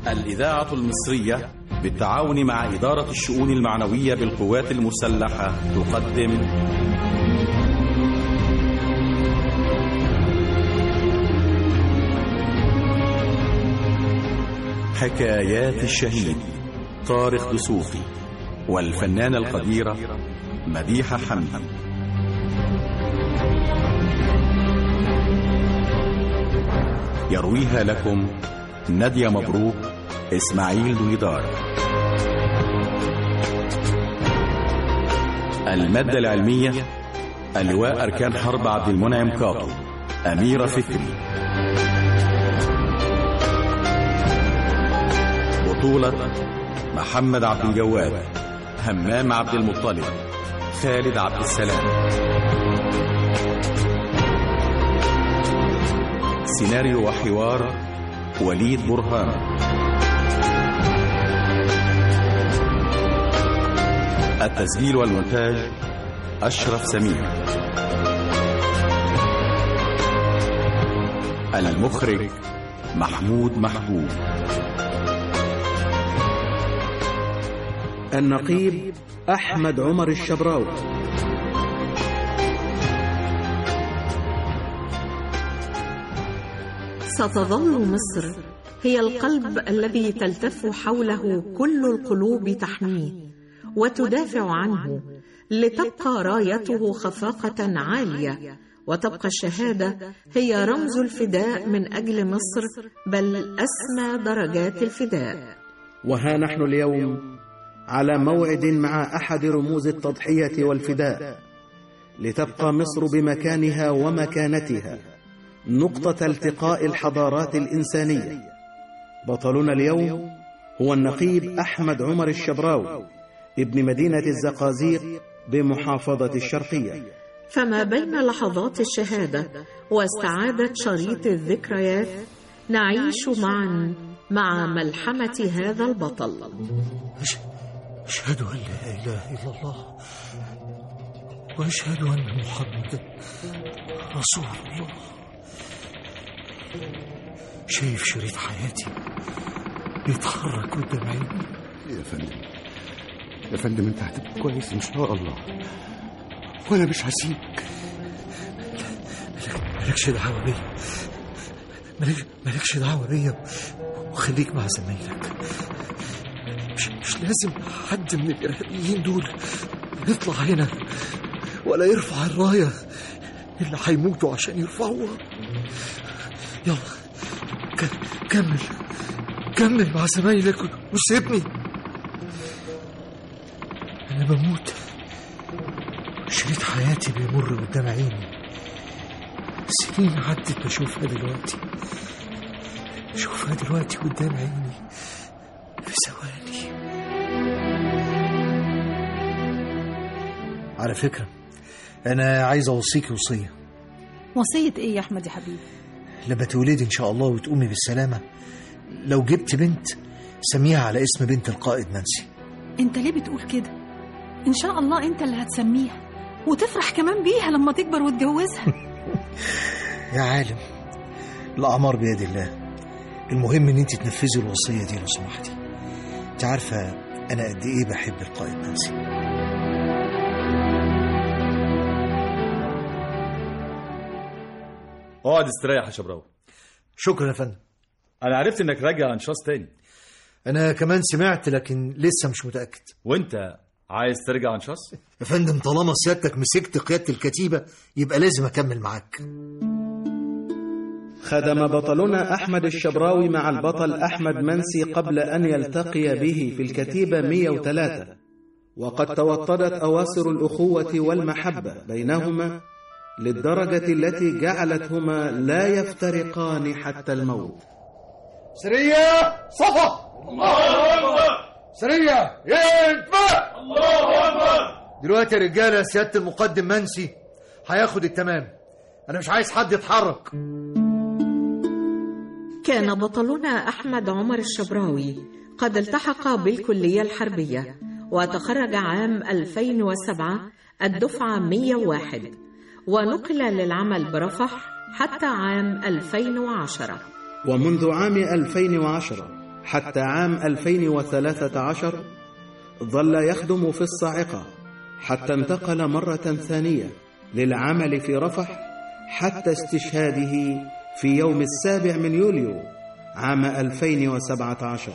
الإذاعة المصرية بالتعاون مع إدارة الشؤون المعنوية بالقوات المسلحة تقدم حكايات الشهيد طارق دسوقي والفنانة القديرة مديحة حمدي يرويها لكم نادية مبروك إسماعيل دويدار المادة العلمية اللواء أركان حرب عبد المنعم كاطو أميرة فكري بطولة محمد عبد الجواد همام عبد المطلب خالد عبد السلام سيناريو وحوار وليد برهان التسجيل والمونتاج أشرف سمير المخرج محمود محبوب النقيب أحمد عمر الشبراوي ستظل مصر هي القلب الذي تلتف حوله كل القلوب تحميه وتدافع عنه لتبقى رايته خفاقة عالية وتبقى الشهادة هي رمز الفداء من أجل مصر بل أسمى درجات الفداء وها نحن اليوم على موعد مع أحد رموز التضحية والفداء لتبقى مصر بمكانها ومكانتها نقطة التقاء الحضارات الإنسانية بطلنا اليوم هو النقيب أحمد عمر الشبراوي ابن مدينة الزقازيق بمحافظة الشرقية فما بين لحظات الشهادة واستعادة شريط الذكريات نعيش معا مع ملحمة هذا البطل أشهد أن لا إله إلا الله وأشهد أن محمدا رسول الله شايف شريط حياتي بيتحرك قدام عيني يا فندم يا فندم انت هتبقى كويس ان شاء الله وانا مش هسيبك مالكش دعوة بيا مالك مالكش دعوة بيا وخليك مع زمايلك مش, مش لازم حد من الإرهابيين دول يطلع هنا ولا يرفع الراية اللي هيموتوا عشان يرفعوها يلا ك- كمل كمل مع زمايلك وسيبني أنا بموت شريط حياتي بيمر قدام عيني سنين عدت بشوفها دلوقتي بشوفها دلوقتي قدام عيني في ثواني على فكرة أنا عايز أوصيكي وصية وصية ايه يا احمد يا حبيبي لما تولدي إن شاء الله وتقومي بالسلامة لو جبت بنت سميها على اسم بنت القائد نانسي انت ليه بتقول كده ان شاء الله انت اللي هتسميها وتفرح كمان بيها لما تكبر وتجوزها يا عالم الأعمار بيد الله المهم إن أنت تنفذي الوصية دي لو سمحتي أنت عارفة أنا قد إيه بحب القائد نانسي اقعد استريح يا شبراوي شكرا يا فندم انا عرفت انك راجع انشاص تاني أنا كمان سمعت لكن لسه مش متأكد وانت عايز ترجع انشاص يا فندم طالما سيادتك مسكت قيادة الكتيبة يبقى لازم أكمل معاك خدم بطلنا أحمد الشبراوي مع البطل أحمد منسي قبل أن يلتقي به في الكتيبة 103 وقد توطدت أواصر الأخوة والمحبة بينهما للدرجة التي جعلتهما لا يفترقان حتى الموت سرية صفا الله أكبر سرية ينفع الله أكبر دلوقتي يا رجالة سيادة المقدم منسي هياخد التمام أنا مش عايز حد يتحرك كان بطلنا أحمد عمر الشبراوي قد التحق بالكلية الحربية وتخرج عام 2007 الدفعة 101 ونقل للعمل برفح حتى عام 2010 ومنذ عام 2010 حتى عام 2013 ظل يخدم في الصاعقة حتى انتقل مرة ثانية للعمل في رفح حتى استشهاده في يوم السابع من يوليو عام 2017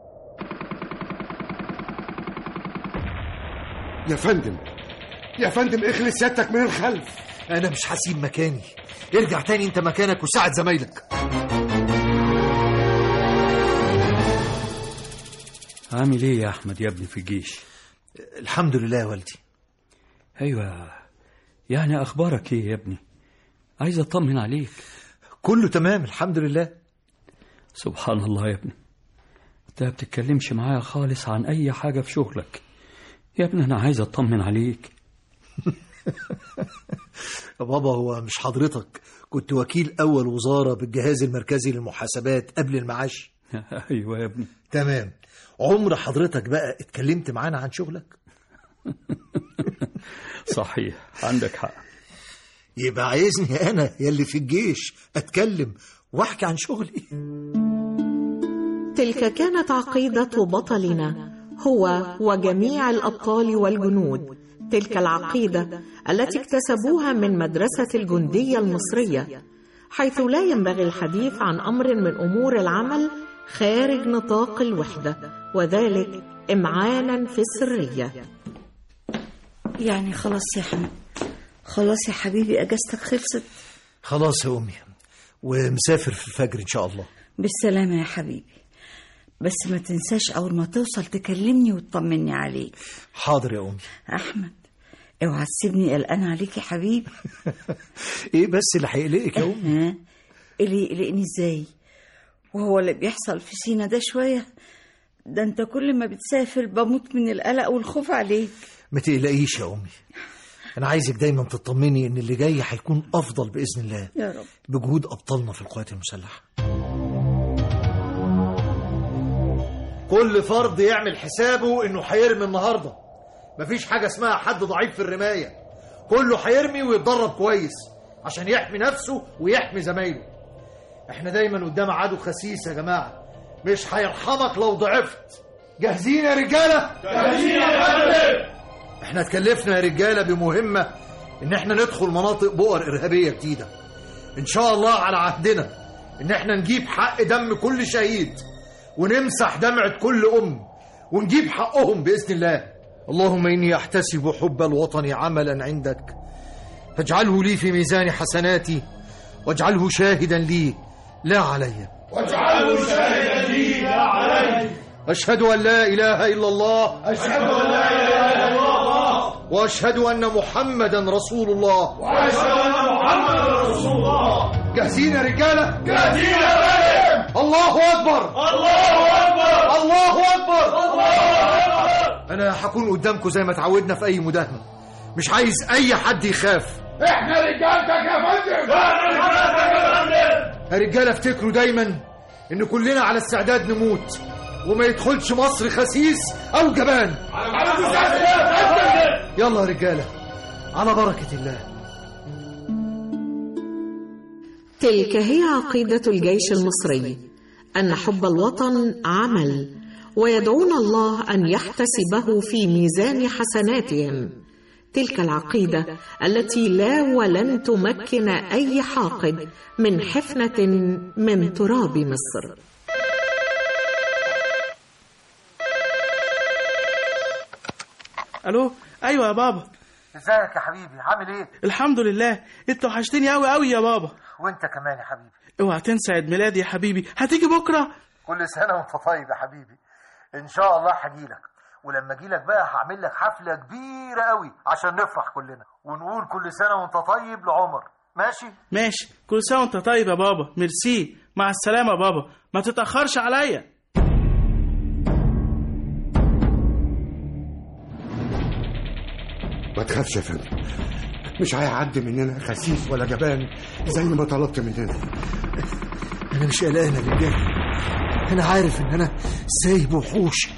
يا فندم يا فندم اخلص سيادتك من الخلف انا مش هسيب مكاني ارجع تاني انت مكانك وساعد زمايلك عامل ايه يا احمد يا ابني في الجيش الحمد لله يا والدي ايوه يعني اخبارك ايه يا ابني عايز اطمن عليك كله تمام الحمد لله سبحان الله يا ابني انت ما بتتكلمش معايا خالص عن اي حاجه في شغلك يا ابني انا عايز اطمن عليك يا بابا هو مش حضرتك كنت وكيل اول وزاره بالجهاز المركزي للمحاسبات قبل المعاش ايوه يا ابني تمام عمر حضرتك بقى اتكلمت معانا عن شغلك صحيح عندك حق يبقى عايزني انا يلي في الجيش اتكلم واحكي عن شغلي تلك كانت عقيدة بطلنا هو وجميع الأبطال والجنود تلك العقيدة التي اكتسبوها من مدرسة الجندية المصرية حيث لا ينبغي الحديث عن أمر من أمور العمل خارج نطاق الوحدة وذلك إمعانا في السرية يعني خلاص يا حمد خلاص يا حبيبي اجازتك خلصت خلاص يا امي ومسافر في الفجر ان شاء الله بالسلامة يا حبيبي بس ما تنساش أول ما توصل تكلمني وتطمني عليك حاضر يا امي أحمد اوعى تسيبني قلقان عليك يا حبيبي ايه بس اللي هيقلقك يا امي ها اللي يقلقني ازاي وهو اللي بيحصل في سينا ده شوية ده انت كل ما بتسافر بموت من القلق والخوف عليك ما تقلقيش يا امي انا عايزك دايما تطمني ان اللي جاي هيكون افضل باذن الله يا رب بجهود ابطالنا في القوات المسلحه كل فرد يعمل حسابه انه هيرمي النهارده مفيش حاجه اسمها حد ضعيف في الرمايه كله هيرمي ويتدرب كويس عشان يحمي نفسه ويحمي زمايله احنا دايما قدام عدو خسيس يا جماعه مش هيرحمك لو ضعفت جاهزين يا رجاله جاهزين يا فندم احنا اتكلفنا يا رجاله بمهمه ان احنا ندخل مناطق بؤر ارهابيه جديده ان شاء الله على عهدنا ان احنا نجيب حق دم كل شهيد ونمسح دمعة كل ام ونجيب حقهم باذن الله اللهم اني احتسب حب الوطن عملا عندك فاجعله لي في ميزان حسناتي واجعله شاهدا لي لا علي واجعله شاهدا لي لا علي اشهد ان لا اله الا الله اشهد ان لا اله الا الله واشهد ان محمدا رسول الله واشهد ان محمدا رسول الله جاهزين يا رجاله جاهزين يا فندم الله اكبر الله اكبر الله اكبر الله اكبر انا هكون قدامكم زي ما اتعودنا في اي مداهمه مش عايز اي حد يخاف احنا رجالتك يا فندم احنا رجالتك يا فندم يا رجاله افتكروا دايما ان كلنا على استعداد نموت وما يدخلش مصر خسيس او جبان على مستعد يا فندم يلا يا رجاله على بركه الله تلك هي عقيدة الجيش المصري أن حب الوطن عمل ويدعون الله أن يحتسبه في ميزان حسناتهم تلك العقيدة التي لا ولن تمكن أي حاقد من حفنة من تراب مصر الو ايوه يا بابا ازيك يا حبيبي عامل ايه الحمد لله انت وحشتني قوي قوي يا بابا وانت كمان يا حبيبي اوعى تنسى عيد ميلادي يا حبيبي هتيجي بكره كل سنه وانت طيب يا حبيبي ان شاء الله هجيلك ولما اجيلك بقى هعمل لك حفله كبيره قوي عشان نفرح كلنا ونقول كل سنه وانت طيب لعمر ماشي ماشي كل سنه وانت طيب يا بابا ميرسي مع السلامه يا بابا ما تتاخرش عليا ما تخافش يا فندم مش هيعدي مننا خسيس ولا جبان زي ما طلبت مننا انا مش قلقان يا رجاله انا عارف ان انا سايب وحوش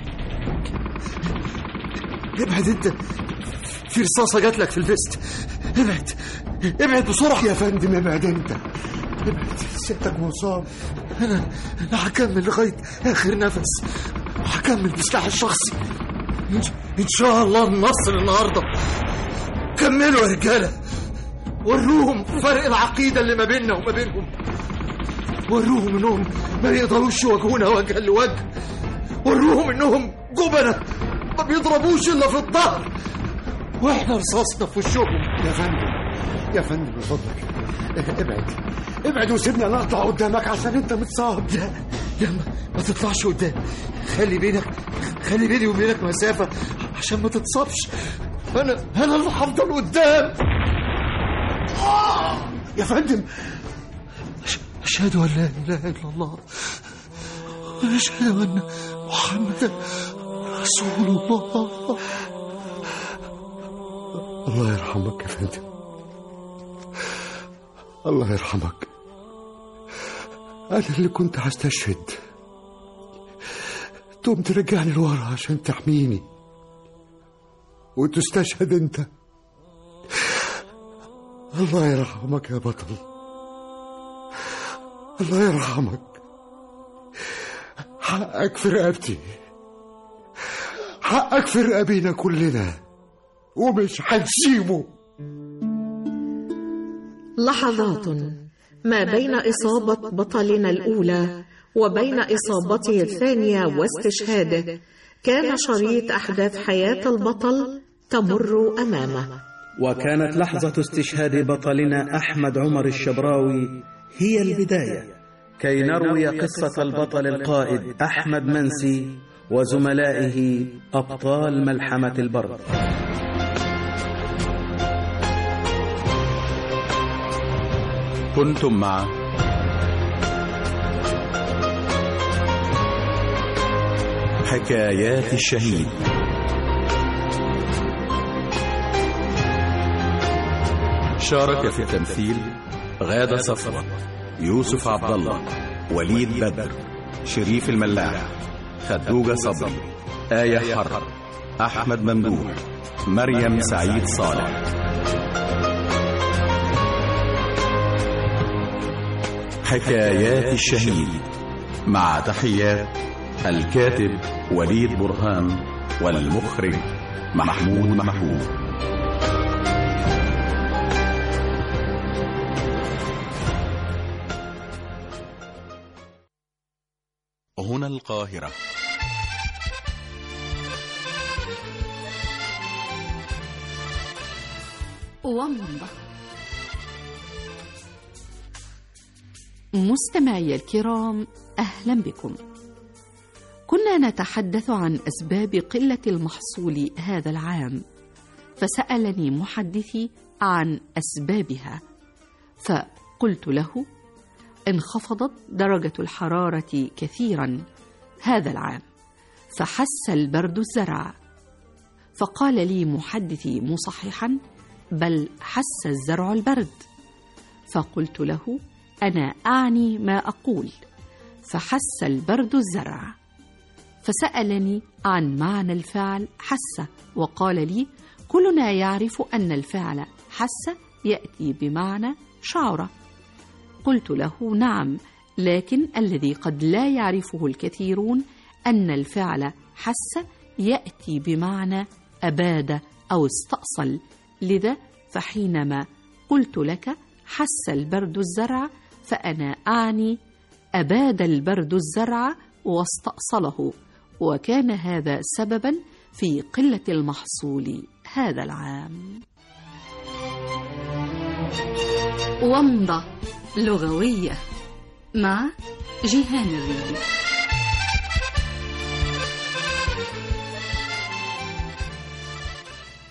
ابعد انت في رصاصه جات لك في الفيست ابعد ابعد بسرعه يا فندم ابعد انت ابعد سيادتك مصاب انا انا هكمل لغايه اخر نفس وهكمل بسلاحي الشخصي إن- ان شاء الله النصر النهارده كملوا يا رجاله وروهم فرق العقيده اللي ما بيننا وما بينهم وروهم انهم ما يقدروش يواجهونا وجها لوجه وروهم انهم جبنه ما بيضربوش الا في الظهر واحنا رصاصنا في وشهم يا فندم يا فندم من فضلك ابعد ابعد وسيبنا نقطع قدامك عشان انت متصاب لا لا ما, ما تطلعش قدام خلي بينك خلي بيني وبينك مسافة عشان ما تتصابش أنا أنا اللي هفضل قدام آه يا فندم أش- أشهد أن لا إله إلا الله وأشهد أن محمدا رسول الله الله يرحمك يا فندم الله يرحمك أنا اللي كنت هستشهد تقوم ترجعني لورا عشان تحميني وتستشهد أنت الله يرحمك يا بطل الله يرحمك حقك في رقبتي حقك في رقابينا كلنا ومش هنسيبه لحظات ما بين إصابة بطلنا الأولى وبين إصابته الثانية واستشهاده كان شريط أحداث حياة البطل تمر أمامه وكانت لحظة استشهاد بطلنا أحمد عمر الشبراوي هي البداية كي نروي قصة البطل القائد أحمد منسي وزملائه أبطال ملحمة البر كنتم مع حكايات الشهيد شارك في التمثيل غادة صفوة يوسف عبد الله وليد بدر شريف الملاح خدوجة صبري آية حرب أحمد ممدوح مريم سعيد صالح حكايات الشهيد مع تحيات الكاتب وليد برهان والمخرج محمود محمود هنا القاهرة ومضة مستمعي الكرام أهلا بكم كنا نتحدث عن أسباب قلة المحصول هذا العام فسألني محدثي عن أسبابها فقلت له انخفضت درجة الحرارة كثيرا هذا العام فحس البرد الزرع فقال لي محدثي مصححا بل حس الزرع البرد فقلت له انا اعني ما اقول فحس البرد الزرع فسالني عن معنى الفعل حس وقال لي كلنا يعرف ان الفعل حس ياتي بمعنى شعر قلت له نعم لكن الذي قد لا يعرفه الكثيرون ان الفعل حس ياتي بمعنى اباد او استاصل لذا فحينما قلت لك حس البرد الزرع فانا اعني اباد البرد الزرع واستاصله وكان هذا سببا في قله المحصول هذا العام ومضه لغويه مع جيهان الريدي